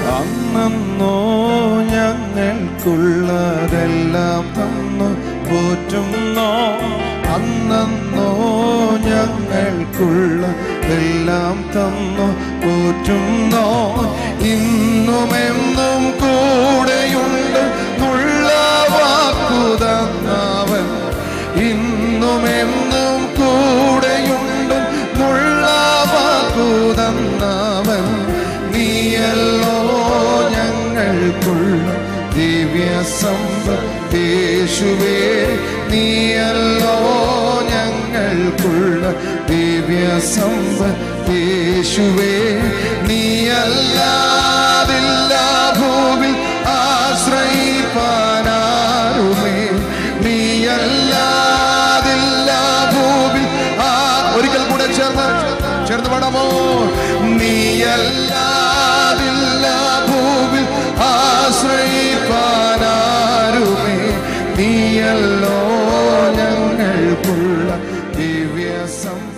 അന്നോ ഞങ്ങൾക്കുള്ളതെല്ലാം തന്നു പോറ്റുന്നോ അന്നോ ഞങ്ങൾക്കുള്ളതെല്ലാം തന്നു പോറ്റുന്നോ ഇന്നുമെന്നും കൂടെയുണ്ട് നുള്ള വാക്കു തന്നവൻ ഇന്നുമെന്നും കൂടെയുണ്ട് നുള്ള വാക്കു തന്നവൻ നീയല്ലോ ഞങ്ങൾക്കുള്ള ദിവ്യ സമ്പേശുവേ നീയല്ലോ ഞങ്ങൾക്കുള്ള ദിവ്യ സമ്പേശുവേ നീയല്ലാതില്ല ഭൂവിൽ ആശ്രയിപ്പാനാരുമേ നീയല്ലാതില്ല ഭൂവിൽ ആ ഒരിക്കൽ കൂടെ ചേർന്ന് ചേർന്ന് പാടാമോ നീയല്ലാതില്ല ഭൂവിൽ ആശ്രയിപ്പാനാരുമേ നീയല്ലോ ഞങ്ങൾക്കുള്ള ദിവ്യ സം